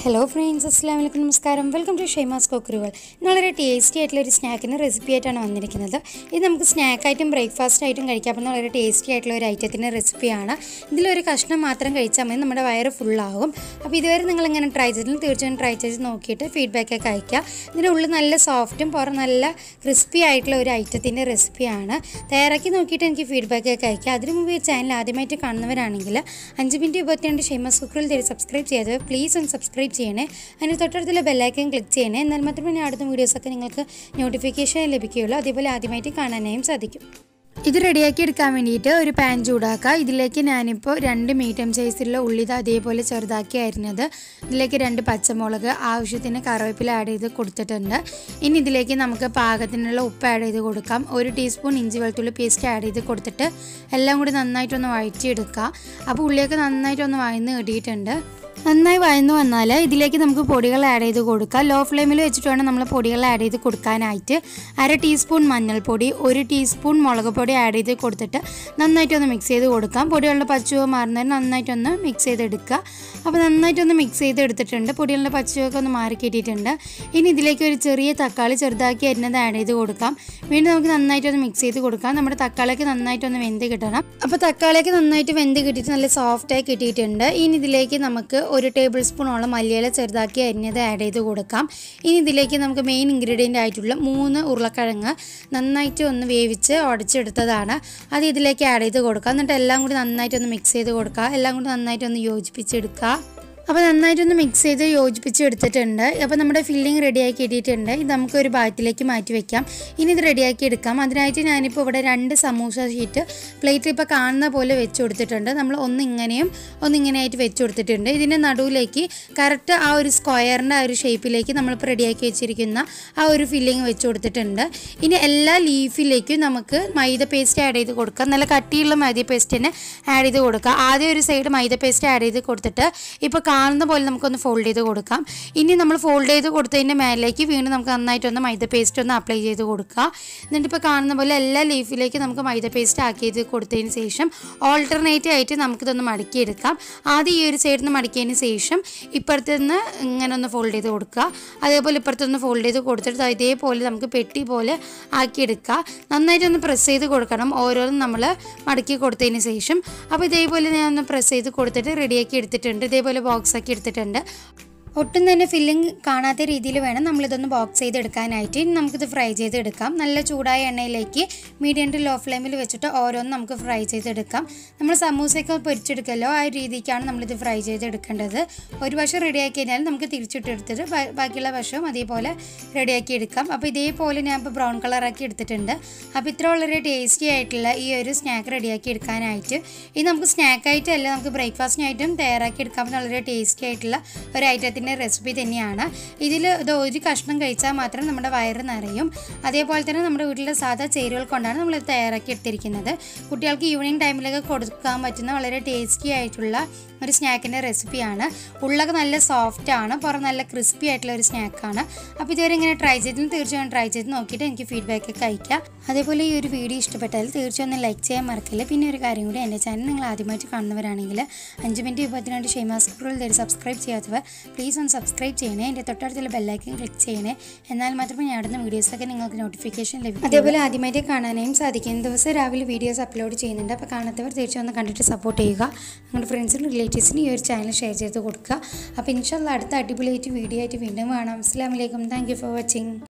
hello friends അസ്സാം വലൈക്കും നമസ്കാരം വെൽക്കം ടു ഷെയ്മാസ് കുക്കറുകൾ ഇന്ന് വളരെ ടേസ്റ്റി ആയിട്ടുള്ള ഒരു സ്നാക്കിൻ്റെ റെസിപ്പി ആയിട്ടാണ് വന്നിരിക്കുന്നത് ഇത് നമുക്ക് സ്നാക്കായിട്ടും ബ്രേക്ക്ഫാസ്റ്റ് ആയിട്ടും കഴിക്കാൻ പറ്റുന്ന വളരെ ടേസ്റ്റി ആയിട്ടുള്ള ഒരു ഐറ്റത്തിൻ്റെ റെസിപ്പിയാണ് ഇതിലൊരു കഷ്ണം മാത്രം കഴിച്ചാൽ മതി നമ്മുടെ വയറ് ഫുള്ളാകും അപ്പോൾ ഇതുവരെ നിങ്ങൾ ഇങ്ങനെ ട്രൈ ചെയ്തിട്ടും തീർച്ചയായും ട്രൈ ചെയ്ത് നോക്കിയിട്ട് ഫീഡ്ബാക്ക് ഒക്കെ അയക്കുക ഇതിൻ്റെ ഉള്ളിൽ നല്ല സോഫ്റ്റും പുറം നല്ല ക്രിസ്പി ആയിട്ടുള്ള ഒരു ഐറ്റത്തിൻ്റെ റെസിപ്പിയാണ് തയ്യാറാക്കി നോക്കിയിട്ട് എനിക്ക് ഫീഡ്ബാക്ക് ഒക്കെ അയക്കുക അതിന് മുമ്പ് ഈ ചാനൽ ആദ്യമായിട്ട് കാണുന്നവരാണെങ്കിൽ അഞ്ച് മിനിറ്റ് ഇരുപത്തിരണ്ട് ഷെയ്മാസ് കുക്കറിൽ തേടി സബ്സ്ക്രൈബ് ചെയ്തത് പ്ലീസ് ഒന്ന് സബ്സ്ക്രൈബ് ചെയ്യണേ അതിന് തൊട്ടടുത്തുള്ള ബെല്ലൈക്കൻ ക്ലിക്ക് ചെയ്യണേ എന്നാൽ മാത്രമേ ഞാൻ അടുത്ത വീഡിയോസൊക്കെ നിങ്ങൾക്ക് നോട്ടിഫിക്കേഷൻ ലഭിക്കുകയുള്ളൂ അതേപോലെ ആദ്യമായിട്ട് കാണാനായും സാധിക്കും ഇത് റെഡിയാക്കി എടുക്കാൻ വേണ്ടിയിട്ട് ഒരു പാൻ ചൂടാക്കുക ഇതിലേക്ക് ഞാനിപ്പോൾ രണ്ട് മീഡിയം സൈസിലുള്ള ഉള്ളി ഇത് അതേപോലെ ചെറുതാക്കി അരിഞ്ഞത് ഇതിലേക്ക് രണ്ട് പച്ചമുളക് ആവശ്യത്തിന് കറിവേപ്പില ആഡ് ചെയ്ത് കൊടുത്തിട്ടുണ്ട് ഇനി ഇതിലേക്ക് നമുക്ക് പാകത്തിനുള്ള ഉപ്പ് ആഡ് ചെയ്ത് കൊടുക്കാം ഒരു ടീസ്പൂൺ ഇഞ്ചി വെളുത്തുള്ളി പേസ്റ്റ് ആഡ് ചെയ്ത് കൊടുത്തിട്ട് എല്ലാം കൂടി നന്നായിട്ടൊന്ന് വഴറ്റിയെടുക്കുക അപ്പോൾ ഉള്ളിയൊക്കെ നന്നായിട്ടൊന്ന് വഴന്ന് കിട്ടിയിട്ടുണ്ട് നന്നായി വഴന്നു വന്നാൽ ഇതിലേക്ക് നമുക്ക് പൊടികൾ ആഡ് ചെയ്ത് കൊടുക്കാം ലോ ഫ്ലെയിമിൽ വെച്ചിട്ട് വേണം നമ്മൾ പൊടികൾ ആഡ് ചെയ്ത് കൊടുക്കാനായിട്ട് അര ടീസ്പൂൺ മഞ്ഞൾപ്പൊടി ഒരു ടീസ്പൂൺ മുളക് പൊടി ആഡ് ചെയ്ത് കൊടുത്തിട്ട് നന്നായിട്ടൊന്ന് മിക്സ് ചെയ്ത് കൊടുക്കാം പൊടികളുടെ പച്ചുവ മാറുന്നതിന് നന്നായിട്ടൊന്ന് മിക്സ് ചെയ്തെടുക്കുക അപ്പോൾ നന്നായിട്ടൊന്ന് മിക്സ് ചെയ്ത് എടുത്തിട്ടുണ്ട് പൊടികളുടെ പച്ചുവൊക്കെ ഒന്ന് മാറി കിട്ടിയിട്ടുണ്ട് ഇനി ഇതിലേക്ക് ഒരു ചെറിയ തക്കാളി ചെറുതാക്കി അരിഞ്ഞത് ആഡ് ചെയ്ത് കൊടുക്കാം വീണ്ടും നമുക്ക് നന്നായിട്ടൊന്ന് മിക്സ് ചെയ്ത് കൊടുക്കാം നമ്മുടെ തക്കാളിക്ക് നന്നായിട്ടൊന്ന് വെന്ത് കിട്ടണം അപ്പോൾ തക്കാളിക്ക് നന്നായിട്ട് വെന്ത് കിട്ടിയിട്ട് നല്ല സോഫ്റ്റായി കിട്ടിയിട്ടുണ്ട് ഇനി ഇതിലേക്ക് നമുക്ക് ഒരു ടേബിൾ സ്പൂണോളം മല്ലിയില ചെറുതാക്കി അരിഞ്ഞത് ആഡ് ചെയ്ത് കൊടുക്കാം ഇനി ഇതിലേക്ക് നമുക്ക് മെയിൻ ഇൻഗ്രീഡിയൻ്റ് ആയിട്ടുള്ള മൂന്ന് ഉരുളക്കിഴങ്ങ് നന്നായിട്ട് ഒന്ന് വേവിച്ച് ഉടച്ചെടുത്തതാണ് അത് ഇതിലേക്ക് ആഡ് ചെയ്ത് കൊടുക്കാം എന്നിട്ട് എല്ലാം കൂടി നന്നായിട്ടൊന്ന് മിക്സ് ചെയ്ത് കൊടുക്കുക എല്ലാം കൂടി നന്നായിട്ടൊന്ന് യോജിപ്പിച്ചെടുക്കുക അപ്പോൾ നന്നായിട്ടൊന്ന് മിക്സ് ചെയ്ത് യോജിപ്പിച്ച് എടുത്തിട്ടുണ്ട് അപ്പോൾ നമ്മുടെ ഫില്ലിംഗ് റെഡിയാക്കി ഇട്ടിട്ടുണ്ട് ഇത് നമുക്ക് ഒരു ബാറ്റിലേക്ക് മാറ്റി വെക്കാം ഇനി ഇത് റെഡിയാക്കി എടുക്കാം അതിനായിട്ട് ഞാനിപ്പോൾ ഇവിടെ രണ്ട് സമൂസ ഷീറ്റ് പ്ലേറ്റിൽ ഇപ്പോൾ കാണുന്ന പോലെ വെച്ച് കൊടുത്തിട്ടുണ്ട് നമ്മൾ ഒന്ന് ഇങ്ങനെയും ഒന്ന് ഇങ്ങനെയായിട്ട് വെച്ച് കൊടുത്തിട്ടുണ്ട് ഇതിൻ്റെ നടുവിലേക്ക് കറക്റ്റ് ആ ഒരു സ്ക്വയറിൻ്റെ ആ ഒരു ഷേപ്പിലേക്ക് നമ്മളിപ്പോൾ റെഡിയാക്കി വെച്ചിരിക്കുന്ന ആ ഒരു ഫില്ലിംഗ് വെച്ച് കൊടുത്തിട്ടുണ്ട് ഇനി എല്ലാ ലീഫിലേക്കും നമുക്ക് മൈദ പേസ്റ്റ് ആഡ് ചെയ്ത് കൊടുക്കാം നല്ല കട്ടിയുള്ള മൈദ പേസ്റ്റ് തന്നെ ആഡ് ചെയ്ത് കൊടുക്കുക ആദ്യം ഒരു സൈഡ് മൈദ പേസ്റ്റ് ആഡ് ചെയ്ത് കൊടുത്തിട്ട് ഇപ്പോൾ കാണുന്ന പോലെ നമുക്കൊന്ന് ഫോൾഡ് ചെയ്ത് കൊടുക്കാം ഇനി നമ്മൾ ഫോൾഡ് ചെയ്ത് കൊടുത്തതിൻ്റെ മേലേക്ക് വീണ്ടും നമുക്ക് നന്നായിട്ടൊന്ന് മൈദ പേസ്റ്റ് ഒന്ന് അപ്ലൈ ചെയ്ത് കൊടുക്കുക എന്നിട്ട് ഇപ്പോൾ കാണുന്ന പോലെ എല്ലാ ലീഫിലേക്ക് നമുക്ക് മൈദ പേസ്റ്റ് ആക്കി ചെയ്ത് കൊടുത്തതിന് ശേഷം ഓൾട്ടർനേറ്റ് ആയിട്ട് നമുക്കിതൊന്ന് മടക്കിയെടുക്കാം ആദ്യം ഈ ഒരു സൈഡിൽ നിന്ന് മടക്കിയതിന് ശേഷം ഇപ്പുറത്ത് നിന്ന് ഇങ്ങനെ ഒന്ന് ഫോൾഡ് ചെയ്ത് കൊടുക്കുക അതേപോലെ ഇപ്പുറത്തൊന്ന് ഫോൾഡ് ചെയ്ത് കൊടുത്തിട്ട് ദാ ഇതേപോലെ നമുക്ക് പെട്ടി പോലെ ആക്കിയെടുക്കുക നന്നായിട്ടൊന്ന് പ്രസ് ചെയ്ത് കൊടുക്കണം ഓരോന്നും നമ്മൾ മടക്കി കൊടുത്തതിന് ശേഷം അപ്പോൾ ഇതേപോലെ ഞാൻ ഒന്ന് പ്രസ് ചെയ്ത് കൊടുത്തിട്ട് റെഡിയാക്കി എടുത്തിട്ടുണ്ട് ഇതേപോലെ ബോക്സ് ആക്കി എടുത്തിട്ടുണ്ട് ഒട്ടും തന്നെ ഫില്ലിങ് കാണാത്ത രീതിയിൽ വേണം നമ്മളിതൊന്ന് ബോക്സ് ചെയ്തെടുക്കാനായിട്ട് ഇനി നമുക്കിത് ഫ്രൈ ചെയ്തെടുക്കാം നല്ല ചൂടായ എണ്ണയിലേക്ക് മീഡിയം ടു ലോ ഫ്ലെയിമിൽ വെച്ചിട്ട് ഓരോന്നും നമുക്ക് ഫ്രൈ ചെയ്തെടുക്കാം നമ്മൾ സമൂസയൊക്കെ പൊരിച്ചെടുക്കല്ലോ ആ രീതിക്കാണ് നമ്മളിത് ഫ്രൈ ചെയ്തെടുക്കേണ്ടത് ഒരു വശം റെഡിയാക്കി കഴിഞ്ഞാൽ നമുക്ക് തിരിച്ചിട്ടെടുത്തിട്ട് ബാ- ബാക്കിയുള്ള വശവും അതേപോലെ റെഡിയാക്കി എടുക്കാം അപ്പോൾ ഇതേപോലെ ഞാൻ ഇപ്പോൾ ബ്രൗൺ കളറാക്കി എടുത്തിട്ടുണ്ട് അപ്പോൾ ഇത്ര വളരെ ടേസ്റ്റി ആയിട്ടുള്ള ഈ ഒരു സ്നാക്ക് റെഡിയാക്കി എടുക്കാനായിട്ട് ഇത് നമുക്ക് സ്നാക്കായിട്ടും അല്ല നമുക്ക് ബ്രേക്ക്ഫാസ്റ്റിനായിട്ടും തയ്യാറാക്കി എടുക്കാൻ പറ്റുന്ന വളരെ ടേസ്റ്റി ആയിട്ടുള്ള ഒരു ഐറ്റത്തിൻ്റെ റെസിപ്പി തന്നെയാണ് ഇതിൽ ഇത് ഒരു കഷ്ണം കഴിച്ചാൽ മാത്രം നമ്മുടെ വയറ് നിറയും അതേപോലെ തന്നെ നമ്മുടെ വീട്ടിലെ സാധാ ചേരുവകൾ കൊണ്ടാണ് നമ്മൾ ഇത് തയ്യാറാക്കി എടുത്തിരിക്കുന്നത് കുട്ടികൾക്ക് ഈവനിങ് ടൈമിലൊക്കെ കൊടുക്കാൻ പറ്റുന്ന വളരെ ടേസ്റ്റി ആയിട്ടുള്ള ഒരു സ്നാക്കിൻ്റെ റെസിപ്പിയാണ് ഉള്ളൊക്കെ നല്ല സോഫ്റ്റ് ആണ് പുറം നല്ല ക്രിസ്പി ആയിട്ടുള്ള ഒരു സ്നാക്കാണ് അപ്പോൾ ഇതുവരെ ഇങ്ങനെ ട്രൈ ചെയ്തിട്ടും തീർച്ചയായും ട്രൈ ചെയ്ത് നോക്കിയിട്ട് എനിക്ക് ഫീഡ്ബാക്ക് ഒക്കെ അയക്കാം അതേപോലെ ഈ ഒരു വീഡിയോ ഇഷ്ടപ്പെട്ടാൽ തീർച്ചയായും ഒന്ന് ലൈക്ക് ചെയ്യാൻ മറക്കില്ല പിന്നെ ഒരു കാര്യം കൂടി എൻ്റെ ചാനൽ നിങ്ങൾ ആദ്യമായിട്ട് കാണുന്നവരാണെങ്കിൽ അഞ്ച് മിനിറ്റ് ഇരുപത്തിരണ്ട് ഷെയ്മാസ് കുറിൽ തേടി സബ്സ്ക്രൈബ് ചെയ്യാത്തവർ പ്ലീസ് ഒന്ന് സബ്സ്ക്രൈബ് ചെയ്യണേ എൻ്റെ തൊട്ടടുത്തുള്ള ബെല്ലൈക്കൻ ക്ലിക്ക് ചെയ്യണേ എന്നാൽ മാത്രമേ ഞാൻ ഇടുന്ന വീഡിയോസൊക്കെ നിങ്ങൾക്ക് നോട്ടിഫിക്കേഷൻ ലഭിക്കും അതേപോലെ ആദ്യമായിട്ട് കാണാനായും സാധിക്കും ദിവസം രാവിലെ വീഡിയോസ് അപ്ലോഡ് ചെയ്യുന്നുണ്ട് അപ്പോൾ കാണാത്തവർ തീർച്ചയായും ഒന്ന് കണ്ടിട്ട് സപ്പോർട്ട് ചെയ്യുക നിങ്ങളുടെ ഫ്രണ്ട്സിനും റിലേറ്റീവ്സിനും ഈ ഒരു ചാനൽ ഷെയർ ചെയ്ത് കൊടുക്കുക അപ്പോൾ ഇൻഷാല്ല അടുത്ത അടിപൊളിയായിട്ട് വീഡിയോ ആയിട്ട് വീണ്ടും കാണാം അസ്സാം വലൈക്കും താങ്ക് യു ഫോർ വാച്ചിങ്